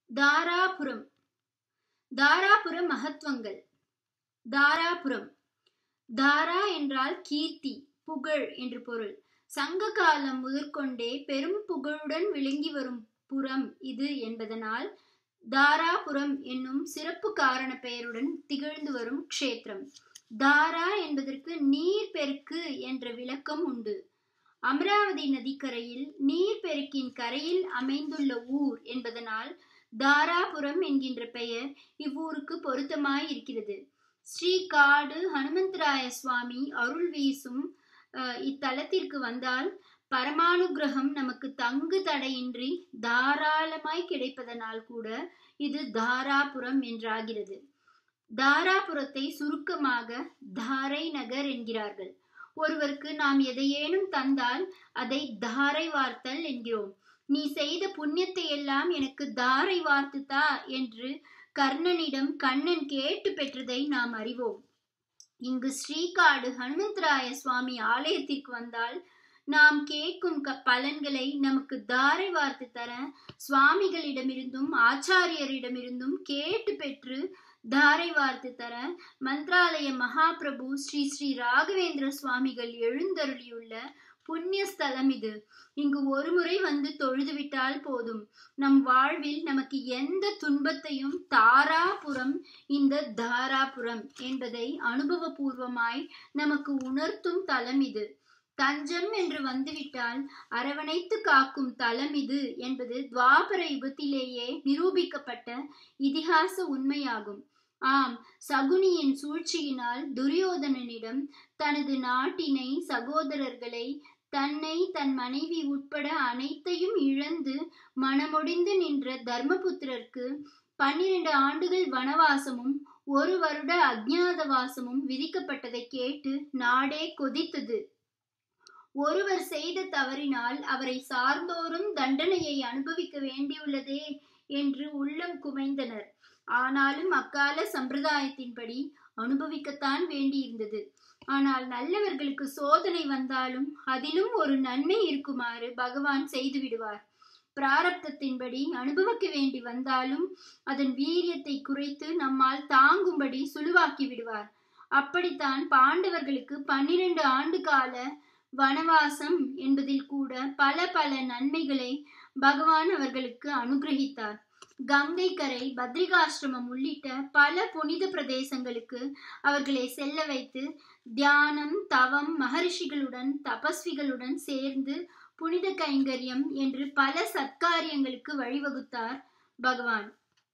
தாராபுரம் தாராபுர மகத்துவங்கள் தாராபுரம் தாரா என்றால் கீர்த்தி புகழ் என்று பொருள் சங்க காலம் முதற்கொண்டே பெரும் புகழுடன் விளங்கி வரும் புறம் இது என்பதனால் தாராபுரம் என்னும் சிறப்பு காரண பெயருடன் திகழ்ந்து வரும் க்ஷேத்திரம் தாரா என்பதற்கு நீர் பெருக்கு என்ற விளக்கம் உண்டு அமராவதி நதிக்கரையில் நீர்ப்பெருக்கின் கரையில் அமைந்துள்ள ஊர் என்பதனால் தாராபுரம் என்கின்ற பெயர் இவ்வூருக்கு பொருத்தமாய் இருக்கிறது ஸ்ரீ காடு ஹனுமந்தராய சுவாமி அருள் வீசும் இத்தலத்திற்கு வந்தால் பரமானுகிரகம் நமக்கு தங்கு தடையின்றி தாராளமாய் கிடைப்பதனால் கூட இது தாராபுரம் என்றாகிறது தாராபுரத்தை சுருக்கமாக தாரை நகர் என்கிறார்கள் ஒருவருக்கு நாம் எதையேனும் தந்தால் அதை தாரை வார்த்தல் என்கிறோம் நீ செய்த புண்ணியத்தை எல்லாம் எனக்கு தாரை வார்த்து தா என்று கர்ணனிடம் கண்ணன் கேட்டு பெற்றதை நாம் அறிவோம் இங்கு ஸ்ரீகாடு ஹனுமந்தராய சுவாமி ஆலயத்திற்கு வந்தால் நாம் கேட்கும் பலன்களை நமக்கு தாரை வார்த்து தர சுவாமிகளிடமிருந்தும் ஆச்சாரியரிடமிருந்தும் கேட்டு பெற்று தாரை வார்த்து தர மந்திராலய மகாபிரபு ஸ்ரீ ஸ்ரீ ராகவேந்திர சுவாமிகள் எழுந்தருளியுள்ள புண்ணிய ஸ்தலம் இது இங்கு ஒரு முறை வந்து தொழுதுவிட்டால் போதும் நம் வாழ்வில் நமக்கு எந்த துன்பத்தையும் தாராபுரம் இந்த தாராபுரம் என்பதை அனுபவபூர்வமாய் நமக்கு உணர்த்தும் தலம் இது தஞ்சம் என்று வந்துவிட்டால் அரவணைத்து காக்கும் தலம் இது என்பது துவாபர யுகத்திலேயே நிரூபிக்கப்பட்ட இதிகாச உண்மையாகும் ஆம் சகுனியின் சூழ்ச்சியினால் துரியோதனனிடம் தனது நாட்டினை சகோதரர்களை தன்னை தன் மனைவி உட்பட அனைத்தையும் இழந்து மனமொடிந்து நின்ற தர்மபுத்திரருக்கு பன்னிரண்டு ஆண்டுகள் வனவாசமும் ஒரு வருட அஜ்ஞாதவாசமும் விதிக்கப்பட்டதை கேட்டு நாடே கொதித்தது ஒருவர் செய்த தவறினால் அவரை சார்ந்தோரும் தண்டனையை அனுபவிக்க வேண்டியுள்ளதே என்று உள்ளம் குமைந்தனர் ஆனாலும் அக்கால சம்பிரதாயத்தின்படி அனுபவிக்கத்தான் வேண்டியிருந்தது ஆனால் நல்லவர்களுக்கு சோதனை வந்தாலும் அதிலும் ஒரு நன்மை இருக்குமாறு பகவான் செய்து விடுவார் பிராரப்தத்தின்படி அனுபவிக்க வேண்டி வந்தாலும் அதன் வீரியத்தை குறைத்து நம்மால் தாங்கும்படி சுழுவாக்கி விடுவார் அப்படித்தான் பாண்டவர்களுக்கு பன்னிரண்டு ஆண்டு கால வனவாசம் என்பதில் கூட பல பல நன்மைகளை பகவான் அவர்களுக்கு அனுகிரகித்தார் கங்கை கரை பத்ரிகாசிரமம் உள்ளிட்ட பல புனித பிரதேசங்களுக்கு அவர்களை செல்ல வைத்து தியானம் தவம் மகரிஷிகளுடன் தபஸ்விகளுடன் சேர்ந்து புனித கைங்கரியம் என்று பல சத்காரியங்களுக்கு வழிவகுத்தார் பகவான்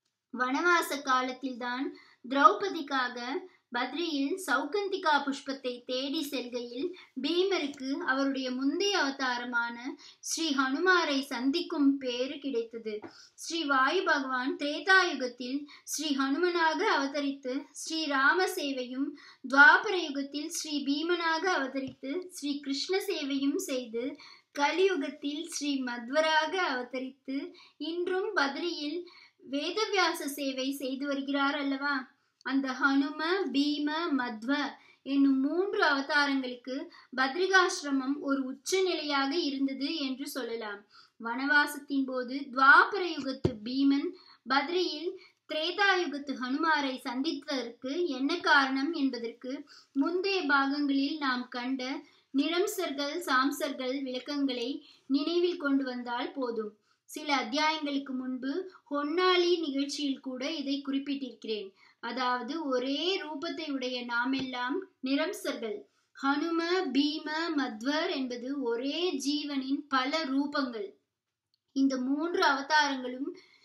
வனவாச காலத்தில்தான் திரௌபதிக்காக பத்ரியில் சௌகந்திகா புஷ்பத்தை தேடி செல்கையில் பீமருக்கு அவருடைய முந்தைய அவதாரமான ஸ்ரீ ஹனுமாரை சந்திக்கும் பேரு கிடைத்தது ஸ்ரீ வாயு பகவான் திரேதாயுகத்தில் ஸ்ரீ ஹனுமனாக அவதரித்து ஸ்ரீ ராம சேவையும் துவாபர யுகத்தில் ஸ்ரீ பீமனாக அவதரித்து ஸ்ரீ கிருஷ்ண சேவையும் செய்து கலியுகத்தில் ஸ்ரீ மத்வராக அவதரித்து இன்றும் பத்ரியில் வேதவியாச சேவை செய்து வருகிறார் அல்லவா அந்த ஹனும பீம மத்வ என்னும் மூன்று அவதாரங்களுக்கு பத்ரிகாசிரமம் ஒரு உச்ச நிலையாக இருந்தது என்று சொல்லலாம் வனவாசத்தின் போது துவாபர யுகத்து பீமன் பத்ரியில் திரேதாயுகத்து ஹனுமாரை சந்தித்ததற்கு என்ன காரணம் என்பதற்கு முந்தைய பாகங்களில் நாம் கண்ட நிரம்சர்கள் சாம்சர்கள் விளக்கங்களை நினைவில் கொண்டு வந்தால் போதும் சில அத்தியாயங்களுக்கு முன்பு ஹொன்னாளி நிகழ்ச்சியில் கூட இதை குறிப்பிட்டிருக்கிறேன் அதாவது ஒரே ரூபத்தை உடைய நாமெல்லாம் நிரம்சர்கள் ஹனும பீம மத்வர் என்பது ஒரே ஜீவனின் பல ரூபங்கள் இந்த மூன்று அவதாரங்களும்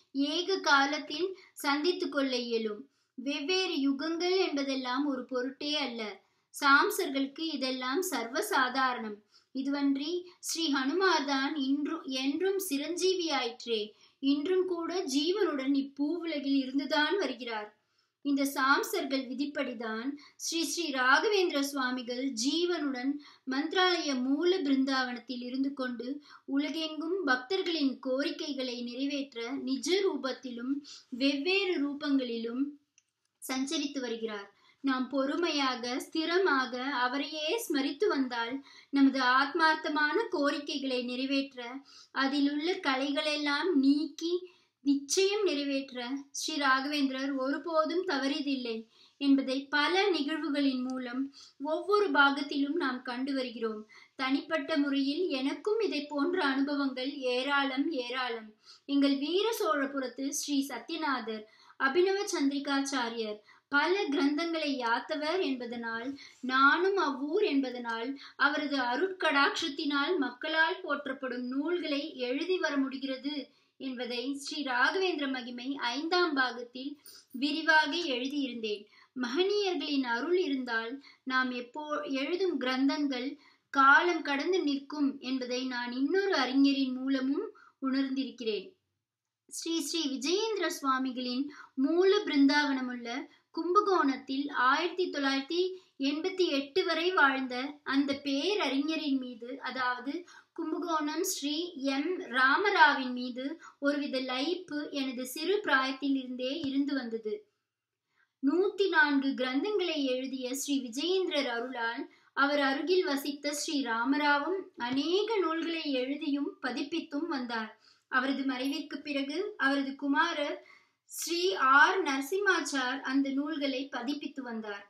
ஏக காலத்தில் சந்தித்து கொள்ள இயலும் வெவ்வேறு யுகங்கள் என்பதெல்லாம் ஒரு பொருட்டே அல்ல சாம்சர்களுக்கு இதெல்லாம் சர்வசாதாரணம் இதுவன்றி ஸ்ரீ ஹனுமார்தான் இன்றும் என்றும் சிரஞ்சீவியாயிற்றே இன்றும் கூட ஜீவனுடன் இப்பூவுலகில் இருந்துதான் வருகிறார் இந்த சாம்சர்கள் விதிப்படிதான் ஸ்ரீ ஸ்ரீ ராகவேந்திர சுவாமிகள் ஜீவனுடன் மந்திராலய மூல பிருந்தாவனத்தில் இருந்து கொண்டு உலகெங்கும் பக்தர்களின் கோரிக்கைகளை நிறைவேற்ற நிஜ ரூபத்திலும் வெவ்வேறு ரூபங்களிலும் சஞ்சரித்து வருகிறார் நாம் பொறுமையாக ஸ்திரமாக அவரையே ஸ்மரித்து வந்தால் நமது ஆத்மார்த்தமான கோரிக்கைகளை நிறைவேற்ற அதிலுள்ள கலைகளெல்லாம் நீக்கி நிச்சயம் நிறைவேற்ற ஸ்ரீ ராகவேந்திரர் ஒருபோதும் தவறியதில்லை என்பதை பல நிகழ்வுகளின் மூலம் ஒவ்வொரு பாகத்திலும் நாம் கண்டு வருகிறோம் தனிப்பட்ட முறையில் எனக்கும் இதை போன்ற அனுபவங்கள் ஏராளம் ஏராளம் எங்கள் வீர சோழபுரத்து ஸ்ரீ சத்யநாதர் அபினவ சந்திரிகாச்சாரியர் பல கிரந்தங்களை யாத்தவர் என்பதனால் நானும் அவ்வூர் என்பதனால் அவரது அருட்கடாட்சத்தினால் மக்களால் போற்றப்படும் நூல்களை எழுதி வர முடிகிறது என்பதை ஸ்ரீ ராகவேந்திர மகிமை ஐந்தாம் பாகத்தில் விரிவாக எழுதியிருந்தேன் மகனியர்களின் அருள் இருந்தால் நாம் எப்போ எழுதும் கிரந்தங்கள் காலம் கடந்து நிற்கும் என்பதை நான் இன்னொரு அறிஞரின் மூலமும் உணர்ந்திருக்கிறேன் ஸ்ரீ ஸ்ரீ விஜயேந்திர சுவாமிகளின் மூல பிருந்தாவனமுள்ள கும்பகோணத்தில் ஆயிரத்தி தொள்ளாயிரத்தி எண்பத்தி எட்டு வரை வாழ்ந்த அந்த பேரறிஞரின் மீது அதாவது கும்பகோணம் ஸ்ரீ எம் ராமராவின் மீது ஒருவித லைப்பு எனது சிறு பிராயத்தில் இருந்தே இருந்து வந்தது நூத்தி நான்கு கிரந்தங்களை எழுதிய ஸ்ரீ விஜயேந்திரர் அருளால் அவர் அருகில் வசித்த ஸ்ரீ ராமராவும் அநேக நூல்களை எழுதியும் பதிப்பித்தும் வந்தார் அவரது மறைவிற்கு பிறகு அவரது குமாரர் ஸ்ரீ ஆர் நரசிம்மாச்சார் அந்த நூல்களை பதிப்பித்து வந்தார்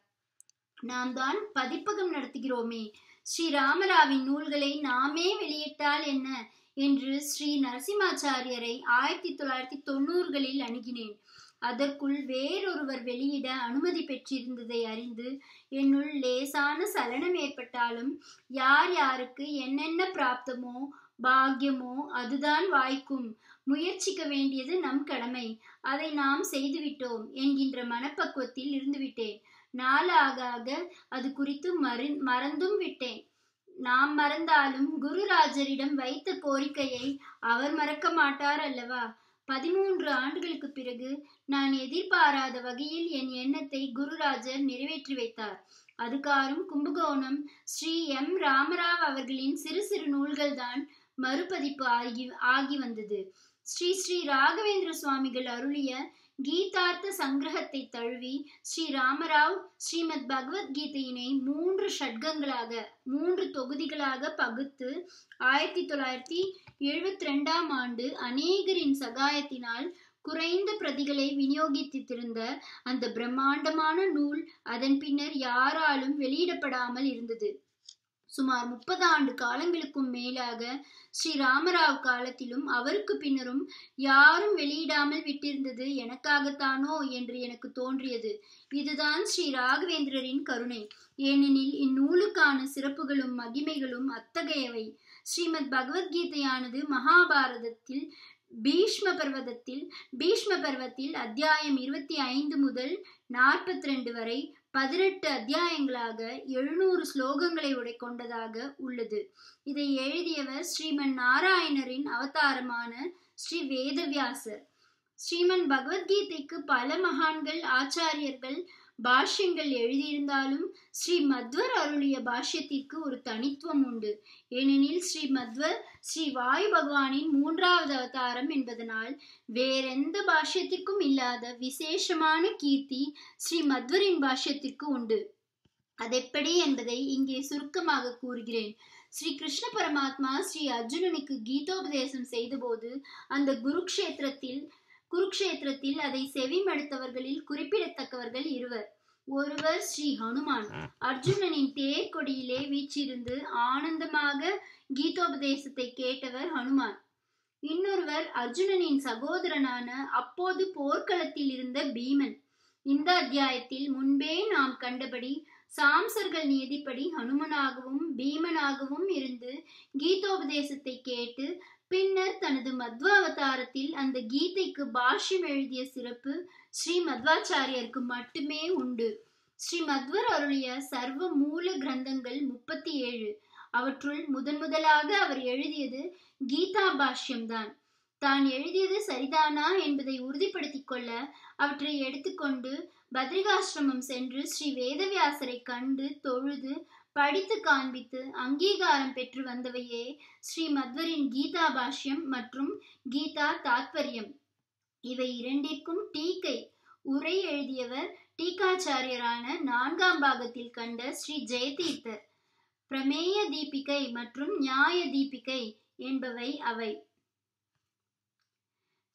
நாம் தான் பதிப்பகம் நடத்துகிறோமே ஸ்ரீ ராமராவின் நூல்களை நாமே வெளியிட்டால் என்ன என்று ஸ்ரீ நரசிம்மாச்சாரியரை ஆயிரத்தி தொள்ளாயிரத்தி தொண்ணூறுகளில் அணுகினேன் அதற்குள் வேறொருவர் வெளியிட அனுமதி பெற்றிருந்ததை அறிந்து என்னுள் லேசான சலனம் ஏற்பட்டாலும் யார் யாருக்கு என்னென்ன பிராப்தமோ பாக்கியமோ அதுதான் வாய்க்கும் முயற்சிக்க வேண்டியது நம் கடமை அதை நாம் செய்துவிட்டோம் என்கின்ற மனப்பக்குவத்தில் இருந்துவிட்டேன் நாளாக ஆக அது குறித்து மறு மறந்தும் விட்டேன் நாம் மறந்தாலும் குருராஜரிடம் வைத்த கோரிக்கையை அவர் மறக்க மாட்டார் அல்லவா பதிமூன்று ஆண்டுகளுக்கு பிறகு நான் எதிர்பாராத வகையில் என் எண்ணத்தை குருராஜர் நிறைவேற்றி வைத்தார் அதுகாரும் கும்பகோணம் ஸ்ரீ எம் ராமராவ் அவர்களின் சிறு சிறு நூல்கள் தான் மறுபதிப்பு ஆகி ஆகி வந்தது ஸ்ரீ ஸ்ரீ ராகவேந்திர சுவாமிகள் அருளிய கீதார்த்த சங்கிரகத்தை தழுவி ஸ்ரீ ராமராவ் ஸ்ரீமத் பகவத்கீதையினை மூன்று ஷட்கங்களாக மூன்று தொகுதிகளாக பகுத்து ஆயிரத்தி தொள்ளாயிரத்தி எழுபத்தி ரெண்டாம் ஆண்டு அநேகரின் சகாயத்தினால் குறைந்த பிரதிகளை விநியோகித்திருந்த அந்த பிரம்மாண்டமான நூல் அதன் பின்னர் யாராலும் வெளியிடப்படாமல் இருந்தது சுமார் முப்பது ஆண்டு காலங்களுக்கும் மேலாக ஸ்ரீ ராமராவ் காலத்திலும் அவருக்கு பின்னரும் யாரும் வெளியிடாமல் விட்டிருந்தது எனக்காகத்தானோ என்று எனக்கு தோன்றியது இதுதான் ஸ்ரீ ராகவேந்திரரின் கருணை ஏனெனில் இந்நூலுக்கான சிறப்புகளும் மகிமைகளும் அத்தகையவை ஸ்ரீமத் பகவத்கீதையானது மகாபாரதத்தில் பீஷ்ம பர்வதத்தில் பீஷ்ம பர்வத்தில் அத்தியாயம் இருபத்தி ஐந்து முதல் நாற்பத்தி ரெண்டு வரை பதினெட்டு அத்தியாயங்களாக எழுநூறு ஸ்லோகங்களை உடை கொண்டதாக உள்ளது இதை எழுதியவர் ஸ்ரீமன் நாராயணரின் அவதாரமான ஸ்ரீ வேதவியாசர் ஸ்ரீமன் பகவத்கீதைக்கு பல மகான்கள் ஆச்சாரியர்கள் பாஷ்யங்கள் எழுதியிருந்தாலும் ஸ்ரீ மத்வர் அருளிய பாஷ்யத்திற்கு ஒரு தனித்துவம் உண்டு ஏனெனில் ஸ்ரீ மத்வர் ஸ்ரீ வாயு பகவானின் மூன்றாவது அவதாரம் என்பதனால் வேறெந்த பாஷ்யத்திற்கும் இல்லாத விசேஷமான கீர்த்தி ஸ்ரீ மத்வரின் பாஷ்யத்திற்கு உண்டு அதெப்படி என்பதை இங்கே சுருக்கமாக கூறுகிறேன் ஸ்ரீ கிருஷ்ண பரமாத்மா ஸ்ரீ அர்ஜுனனுக்கு கீதோபதேசம் செய்தபோது அந்த குருக்ஷேத்திரத்தில் குருக்ஷேத்திரத்தில் அதை செவிமடுத்தவர்களில் குறிப்பிடத்தக்கவர்கள் இருவர் ஒருவர் ஸ்ரீ ஹனுமான் அர்ஜுனனின் தேர்கொடியிலே வீச்சிருந்து ஆனந்தமாக கீதோபதேசத்தை கேட்டவர் ஹனுமான் இன்னொருவர் அர்ஜுனனின் சகோதரனான அப்போது போர்க்களத்தில் இருந்த பீமன் இந்த அத்தியாயத்தில் முன்பே நாம் கண்டபடி சாம்சர்கள் நியதிப்படி ஹனுமனாகவும் பீமனாகவும் இருந்து கீதோபதேசத்தை கேட்டு பின்னர் தனது மத்வ அவதாரத்தில் அந்த கீதைக்கு பாஷ்யம் எழுதிய சிறப்பு ஸ்ரீ மத்வாச்சாரியருக்கு மட்டுமே உண்டு ஸ்ரீ மத்வர் அருளிய சர்வ மூல கிரந்தங்கள் முப்பத்தி ஏழு அவற்றுள் முதன் முதலாக அவர் எழுதியது கீதா பாஷ்யம்தான் தான் எழுதியது சரிதானா என்பதை உறுதிப்படுத்திக் கொள்ள அவற்றை எடுத்துக்கொண்டு பத்ரிகாசிரமம் சென்று ஸ்ரீ வேதவியாசரை கண்டு தொழுது படித்து காண்பித்து அங்கீகாரம் பெற்று வந்தவையே ஸ்ரீ மத்வரின் கீதா பாஷ்யம் மற்றும் கீதா தாத்பரியம் இவை இரண்டிற்கும் டீக்கை உரை எழுதியவர் டீகாச்சாரியரான நான்காம் பாகத்தில் கண்ட ஸ்ரீ ஜெயதீர்த்தர் பிரமேய தீபிகை மற்றும் நியாய தீபிகை என்பவை அவை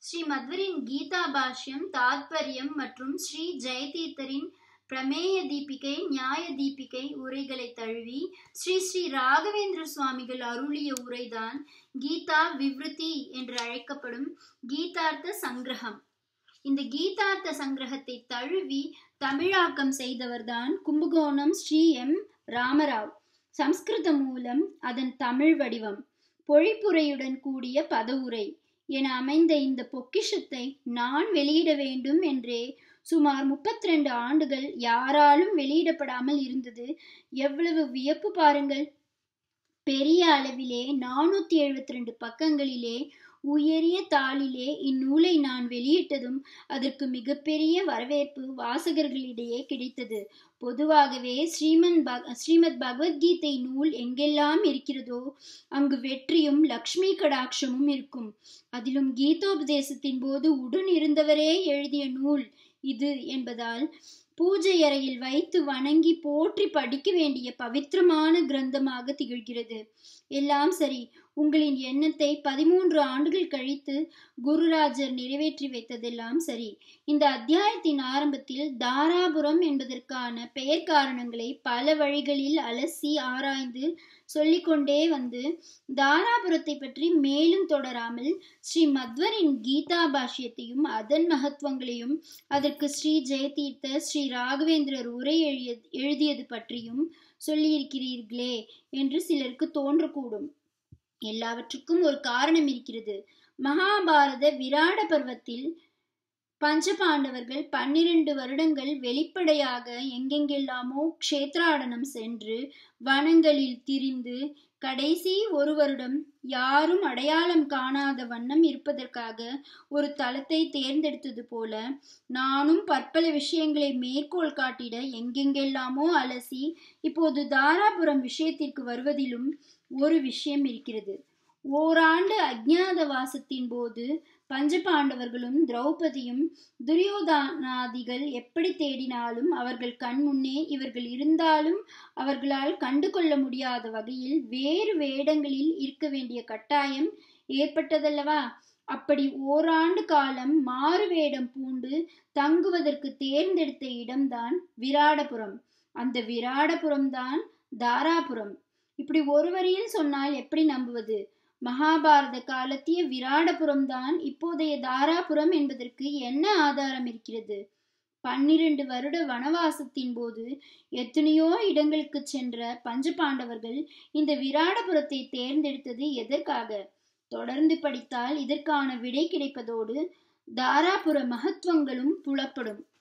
ஸ்ரீ மத்வரின் கீதா பாஷ்யம் தாத்பரியம் மற்றும் ஸ்ரீ ஜெயதீர்த்தரின் பிரமேய தீபிகை நியாய தீபிகை உரைகளை தழுவி ஸ்ரீ ஸ்ரீ ராகவேந்திர சுவாமிகள் அருளிய உரைதான் கீதா விவ்ருதி என்று அழைக்கப்படும் கீதார்த்த சங்கிரகம் இந்த கீதார்த்த சங்கிரகத்தை தழுவி தமிழாக்கம் செய்தவர்தான் கும்பகோணம் ஸ்ரீ எம் ராமராவ் சம்ஸ்கிருத மூலம் அதன் தமிழ் வடிவம் பொழிப்புரையுடன் கூடிய பதவுரை என அமைந்த இந்த பொக்கிஷத்தை நான் வெளியிட வேண்டும் என்றே சுமார் முப்பத்தி ரெண்டு ஆண்டுகள் யாராலும் வெளியிடப்படாமல் இருந்தது எவ்வளவு வியப்பு பாருங்கள் பெரிய அளவிலே நானூத்தி எழுபத்தி ரெண்டு பக்கங்களிலே உயரிய தாளிலே இந்நூலை நான் வெளியிட்டதும் அதற்கு மிகப்பெரிய வரவேற்பு வாசகர்களிடையே கிடைத்தது பொதுவாகவே ஸ்ரீமன் பக் ஸ்ரீமத் பகவத்கீதை நூல் எங்கெல்லாம் இருக்கிறதோ அங்கு வெற்றியும் லக்ஷ்மி கடாட்சமும் இருக்கும் அதிலும் கீதோபதேசத்தின் போது உடன் இருந்தவரே எழுதிய நூல் இது என்பதால் பூஜை அறையில் வைத்து வணங்கி போற்றி படிக்க வேண்டிய பவித்திரமான கிரந்தமாக திகழ்கிறது எல்லாம் சரி உங்களின் எண்ணத்தை பதிமூன்று ஆண்டுகள் கழித்து குருராஜர் நிறைவேற்றி வைத்ததெல்லாம் சரி இந்த அத்தியாயத்தின் ஆரம்பத்தில் தாராபுரம் என்பதற்கான பெயர் காரணங்களை பல வழிகளில் அலசி ஆராய்ந்து சொல்லிக்கொண்டே வந்து தாராபுரத்தை பற்றி மேலும் தொடராமல் ஸ்ரீ மத்வரின் கீதா பாஷ்யத்தையும் அதன் மகத்துவங்களையும் அதற்கு ஸ்ரீ ஜெயதீர்த்த ஸ்ரீ ராகவேந்திரர் உரை எழுதிய எழுதியது பற்றியும் சொல்லியிருக்கிறீர்களே என்று சிலருக்கு தோன்றக்கூடும் எல்லாவற்றுக்கும் ஒரு காரணம் இருக்கிறது மகாபாரத விராட பர்வத்தில் பஞ்சபாண்டவர்கள் பன்னிரண்டு வருடங்கள் வெளிப்படையாக எங்கெங்கெல்லாமோ க்ஷேத்ராடனம் சென்று வனங்களில் திரிந்து கடைசி ஒரு வருடம் யாரும் அடையாளம் காணாத வண்ணம் இருப்பதற்காக ஒரு தளத்தை தேர்ந்தெடுத்தது போல நானும் பற்பல விஷயங்களை மேற்கோள் காட்டிட எங்கெங்கெல்லாமோ அலசி இப்போது தாராபுரம் விஷயத்திற்கு வருவதிலும் ஒரு விஷயம் இருக்கிறது ஓராண்டு அஜ்ஞாத வாசத்தின் போது பஞ்சபாண்டவர்களும் திரௌபதியும் துரியோதனாதிகள் எப்படி தேடினாலும் அவர்கள் கண் முன்னே இவர்கள் இருந்தாலும் அவர்களால் கண்டு கொள்ள முடியாத வகையில் வேறு வேடங்களில் இருக்க வேண்டிய கட்டாயம் ஏற்பட்டதல்லவா அப்படி ஓராண்டு காலம் மாறு வேடம் பூண்டு தங்குவதற்கு தேர்ந்தெடுத்த இடம்தான் விராடபுரம் அந்த விராடபுரம் தான் தாராபுரம் இப்படி ஒரு வரியில் சொன்னால் எப்படி நம்புவது மகாபாரத காலத்திய விராடபுரம் தான் இப்போதைய தாராபுரம் என்பதற்கு என்ன ஆதாரம் இருக்கிறது பன்னிரண்டு வருட வனவாசத்தின் போது எத்தனையோ இடங்களுக்கு சென்ற பஞ்சபாண்டவர்கள் இந்த விராடபுரத்தை தேர்ந்தெடுத்தது எதற்காக தொடர்ந்து படித்தால் இதற்கான விடை கிடைப்பதோடு தாராபுர மகத்துவங்களும் புலப்படும்